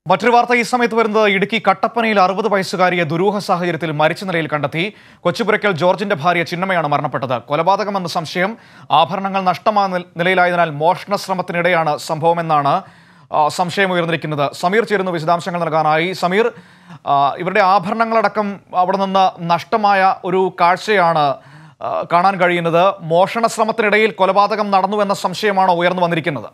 മറ്റൊരു വാർത്ത ഈ സമയത്ത് വരുന്നത് ഇടുക്കി കട്ടപ്പനയിൽ അറുപത് വയസ്സുകാരിയെ ദുരൂഹ സാഹചര്യത്തിൽ മരിച്ച നിലയിൽ കണ്ടെത്തി കൊച്ചുപുരയ്ക്കൽ ജോർജിന്റെ ഭാര്യ ചിന്നമ്മയാണ് മരണപ്പെട്ടത് കൊലപാതകമെന്ന സംശയം ആഭരണങ്ങൾ നഷ്ടമായ നില- നിലയിലായതിനാൽ മോഷണ ശ്രമത്തിനിടെയാണ് സംഭവമെന്നാണ് ആ, സംശയം ഉയർന്നിരിക്കുന്നത് സമീർ ചേരുന്നു വിശദാംശങ്ങൾ നൽകാനായി സമീർ ആ, ഇവരുടെ ആഭരണങ്ങളടക്കം അവിടെ നിന്ന് നഷ്ടമായ ഒരു കാഴ്ചയാണ് ആ, കാണാൻ കഴിയുന്നത് മോഷണ ശ്രമത്തിനിടയിൽ കൊലപാതകം നടന്നു എന്ന സംശയമാണോ ഉയർന്നു വന്നിരിക്കുന്നത്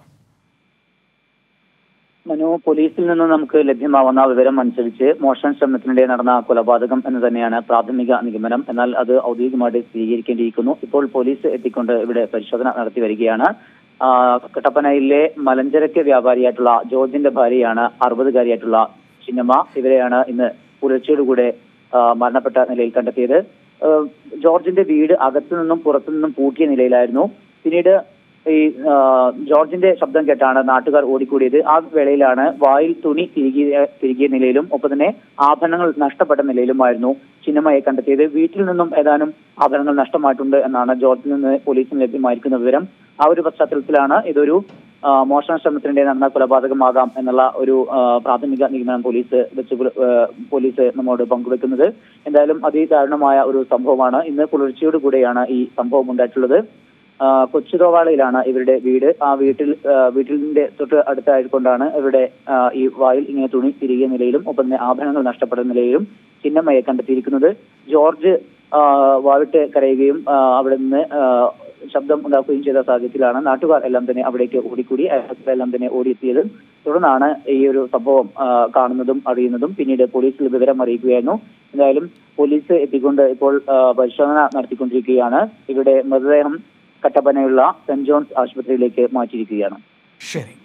മനു പോലീസിൽ നിന്ന് നമുക്ക് ലഭ്യമാവുന്ന വിവരം അനുസരിച്ച് മോഷണ ശ്രമത്തിനിടെ നടന്ന കൊലപാതകം എന്ന് തന്നെയാണ് പ്രാഥമിക നിഗമനം എന്നാൽ അത് ഔദ്യോഗികമായിട്ട് സ്ഥിരീകരിക്കേണ്ടിയിരിക്കുന്നു ഇപ്പോൾ പോലീസ് എത്തിക്കൊണ്ട് ഇവിടെ പരിശോധന നടത്തി വരികയാണ് ആ, കട്ടപ്പനയിലെ മലഞ്ചരക്ക് വ്യാപാരിയായിട്ടുള്ള ജോർജിന്റെ ഭാര്യയാണ് അറുപതുകാരിയായിട്ടുള്ള ചിന്നമ്മ ഇവരെയാണ് ഇന്ന് പുലർച്ചയോടുകൂടെ ആ, മരണപ്പെട്ട നിലയിൽ കണ്ടെത്തിയത് ആ, ജോർജിന്റെ വീട് അകത്തു നിന്നും പുറത്തു നിന്നും പൂട്ടിയ നിലയിലായിരുന്നു പിന്നീട് ഈ ആ, ജോർജിന്റെ ശബ്ദം കേട്ടാണ് നാട്ടുകാർ ഓടിക്കൂടിയത് ആ വേളയിലാണ് വായിൽ തുണി തിരികിയ തിരികിയ നിലയിലും ഒപ്പം തന്നെ ആഭരണങ്ങൾ നഷ്ടപ്പെട്ട നിലയിലുമായിരുന്നു ചിന്നമ്മയെ കണ്ടെത്തിയത് വീട്ടിൽ നിന്നും ഏതാനും ആഭരണങ്ങൾ നഷ്ടമായിട്ടുണ്ട് എന്നാണ് ജോർജിൽ നിന്ന് പോലീസിന് ലഭ്യമായിരിക്കുന്ന വിവരം ആ ഒരു പശ്ചാത്തലത്തിലാണ് ഇതൊരു ആ, മോഷണ ശ്രമത്തിനിടെ നടന്ന കൊലപാതകമാകാം എന്നുള്ള ഒരു ആ, പ്രാഥമിക നിഗമനം പോലീസ് വെച്ച് പുല- ആ, പോലീസ് നമ്മോട് പങ്കുവെക്കുന്നത് എന്തായാലും അതിദാരുണമായ ഒരു സംഭവമാണ് ഇന്ന് പുലർച്ചയോട് കൂടെയാണ് ഈ സംഭവം ഉണ്ടായിട്ടുള്ളത് ആ, കൊച്ചുതോവാളയിലാണ് ഇവരുടെ വീട് ആ വീട്ടിൽ ആ, വീട്ടിലിന്റെ തൊട്ട് അടുത്തായിക്കൊണ്ടാണ് ഇവരുടെ ആ, ഈ വായിൽ ഇങ്ങനെ തുണി തിരികിയ നിലയിലും ഒപ്പം തന്നെ ആഭരണങ്ങൾ നഷ്ടപ്പെട്ട നിലയിലും ചിന്നമ്മയെ കണ്ടെത്തിയിരിക്കുന്നത് ജോർജ് ആ, വാവിട്ട് കരയുകയും ആ, അവിടെ നിന്ന് ആ, ശബ്ദം ഉണ്ടാക്കുകയും ചെയ്ത സാഹചര്യത്തിലാണ് നാട്ടുകാർ എല്ലാം തന്നെ അവിടേക്ക് ഓടിക്കൂടി എല്ലാം തന്നെ ഓടിയെത്തിയത് തുടർന്നാണ് ഈ ഒരു സംഭവം ആ, കാണുന്നതും അറിയുന്നതും പിന്നീട് പോലീസിൽ വിവരം അറിയിക്കുകയായിരുന്നു എന്തായാലും പോലീസ് എത്തിക്കൊണ്ട് ഇപ്പോൾ ആ, പരിശോധന നടത്തിക്കൊണ്ടിരിക്കുകയാണ് ഇവിടെ മൃതദേഹം കട്ടപ്പനയുള്ള സെന്റ് ജോൺസ് ആശുപത്രിയിലേക്ക് മാറ്റിയിരിക്കുകയാണ് ശരി